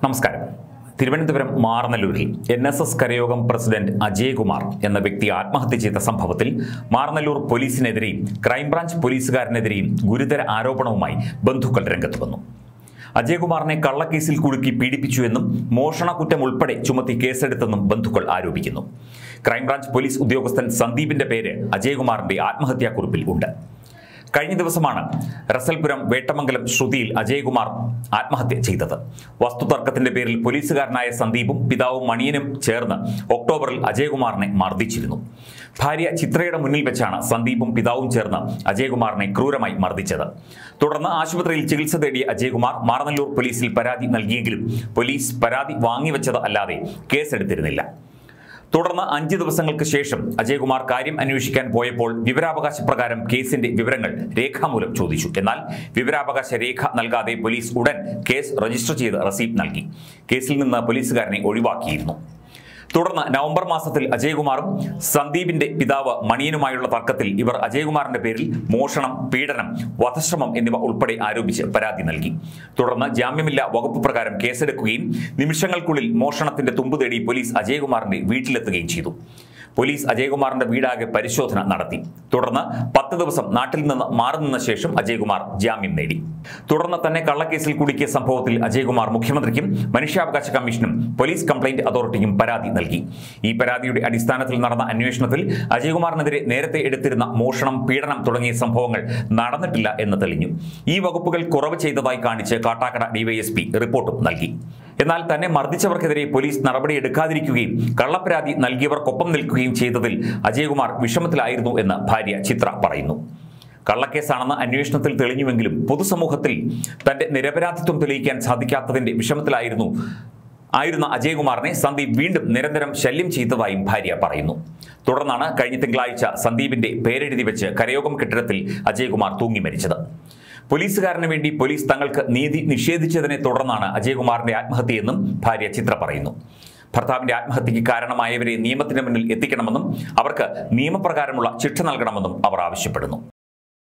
നമസ്കാരം തിരുവനന്തപുരം മാറനല്ലൂരിൽ N S S Karayogam president Ajayakumar എന്ന വ്യക്തി ആത്മഹത്യ ചെയ്ത സംഭവത്തിൽ മാറനല്ലൂർ പോലീസിനെതിരെയും ക്രൈംബ്രാഞ്ച് പോലീസുകാരനെതിരെയും ഗുരുതര ആരോപണവുമായി ബന്ധുക്കൾ രംഗത്ത് വന്നു അജയകുമാറിനെ കള്ളക്കേസിൽ കുടുക്കി പീഡിപ്പിച്ചുവെന്നും മോഷണ കുറ്റം ഉൾപ്പെടെ ചുമത്തി കേസെടുത്തെന്നും ബന്ധുക്കൾ ആരോപിക്കുന്നു ക്രൈംബ്രാഞ്ച് പോലീസ് ഉദ്യോഗസ്ഥൻ സന്ദീപിന്റെ പേര് അജയകുമാറിന്റെ ആത്മഹത്യാക്കുറിപ്പിൽ ഉണ്ട് കഴിഞ്ഞ ദിവസമാണ് റസൽപുരം വേട്ടമംഗലം ശ്രുതിയിൽ അജയകുമാർ ആത്മഹത്യ ചെയ്തത് വസ്തുതർക്കത്തിന്റെ പേരിൽ പോലീസുകാരനായ സന്ദീപും പിതാവും മണിയനും ചേർന്ന് ഒക്ടോബറിൽ അജയകുമാറിനെ മർദ്ദിച്ചിരുന്നു ഭാര്യ ചിത്രയുടെ മുന്നിൽ വെച്ചാണ് സന്ദീപും പിതാവും ചേർന്ന് അജയകുമാറിനെ ക്രൂരമായി മർദ്ദിച്ചത് തുടർന്ന് ആശുപത്രിയിൽ ചികിത്സ തേടിയ അജയകുമാർ മാറനല്ലൂർ പോലീസിൽ പരാതി നൽകിയെങ്കിലും പോലീസ് പരാതി വാങ്ങിവെച്ചത് അല്ലാതെ കേസെടുത്തിരുന്നില്ല തുടർന്ന് അഞ്ച് ദിവസങ്ങൾക്ക് ശേഷം അജയകുമാർ കാര്യം അന്വേഷിക്കാൻ പോയപ്പോൾ വിവരാവകാശ പ്രകാരം കേസിന്റെ വിവരങ്ങൾ രേഖാമൂലം ചോദിച്ചു എന്നാൽ വിവരാവകാശ രേഖ നൽകാതെ പോലീസ് ഉടൻ കേസ് രജിസ്റ്റർ ചെയ്ത് റസീപ്റ്റ് നൽകി കേസിൽ നിന്ന് പോലീസുകാരനെ ഒഴിവാക്കിയിരുന്നു തുടർന്ന് നവംബർ മാസത്തിൽ അജയകുമാറും സന്ദീപിന്റെ പിതാവ് മണിയനുമായുള്ള തർക്കത്തിൽ ഇവർ അജയകുമാറിന്റെ പേരിൽ മോഷണം പീഡനം വധശ്രമം എന്നിവ ഉൾപ്പെടെ ആരോപിച്ച് പരാതി നൽകി തുടർന്ന് ജാമ്യമില്ലാ വകുപ്പ് പ്രകാരം കേസെടുക്കുകയും നിമിഷങ്ങൾക്കുള്ളിൽ മോഷണത്തിന്റെ തുമ്പ് തേടി പോലീസ് അജയകുമാറിന്റെ വീട്ടിലെത്തുകയും ചെയ്തു പോലീസ് അജയകുമാറിന്റെ വീടാകെ പരിശോധന നടത്തി തുടർന്ന് പത്ത് ദിവസം നാട്ടിൽ നിന്ന് മാറി നിന്ന ശേഷം അജയകുമാർ ജാമ്യം നേടി തുടർന്ന് തന്നെ കള്ളക്കേസിൽ കുടുക്കിയ സംഭവത്തിൽ അജയകുമാർ മുഖ്യമന്ത്രിക്കും മനുഷ്യാവകാശ കമ്മീഷനും പോലീസ് കംപ്ലയിന്റ് അതോറിറ്റിക്കും പരാതി നൽകി ഈ പരാതിയുടെ അടിസ്ഥാനത്തിൽ നടന്ന അന്വേഷണത്തിൽ അജയകുമാറിനെതിരെ നേരത്തെ എടുത്തിരുന്ന മോഷണം പീഡനം തുടങ്ങിയ സംഭവങ്ങൾ നടന്നിട്ടില്ല എന്ന് തെളിഞ്ഞു ഈ വകുപ്പുകൾ കുറവ് ചെയ്തതായി കാണിച്ച് കാട്ടാക്കട ഡിവൈഎസ്പി റിപ്പോർട്ടും നൽകി എന്നാൽ തന്നെ മർദ്ദിച്ചവർക്കെതിരെ പോലീസ് നടപടിയെടുക്കാതിരിക്കുകയും കള്ളപ്പരാതി നൽകിയവർക്കൊപ്പം നിൽക്കുകയും ചെയ്തതിൽ അജയകുമാർ വിഷമത്തിലായിരുന്നു എന്ന് ഭാര്യ ചിത്ര പറയുന്നു കള്ളക്കേസാണെന്ന് അന്വേഷണത്തിൽ തെളിഞ്ഞുവെങ്കിലും പൊതുസമൂഹത്തിൽ തന്റെ നിരപരാധിത്വം തെളിയിക്കാൻ സാധിക്കാത്തതിന്റെ വിഷമത്തിലായിരുന്നു ആയിരുന്ന അജയകുമാറിനെ സന്ദീപ് വീണ്ടും നിരന്തരം ശല്യം ചെയ്തതായും ഭാര്യ പറയുന്നു തുടർന്നാണ് കഴിഞ്ഞ തിങ്കളാഴ്ച സന്ദീപിന്റെ പേരെഴുതി വെച്ച് കരയോഗം കെട്ടിടത്തിൽ അജയകുമാർ തൂങ്ങി മരിച്ചത് പോലീസുകാരന് വേണ്ടി പോലീസ് തങ്ങൾക്ക് നീതി നിഷേധിച്ചതിനെ തുടർന്നാണ് അജയകുമാറിന്റെ ആത്മഹത്യയെന്നും ഭാര്യ ചിത്ര പറയുന്നു ഭർത്താവിന്റെ ആത്മഹത്യക്ക് കാരണമായവരെ നിയമത്തിന് മുന്നിൽ എത്തിക്കണമെന്നും അവർക്ക് നിയമപ്രകാരമുള്ള ശിക്ഷ നൽകണമെന്നും അവർ ആവശ്യപ്പെടുന്നു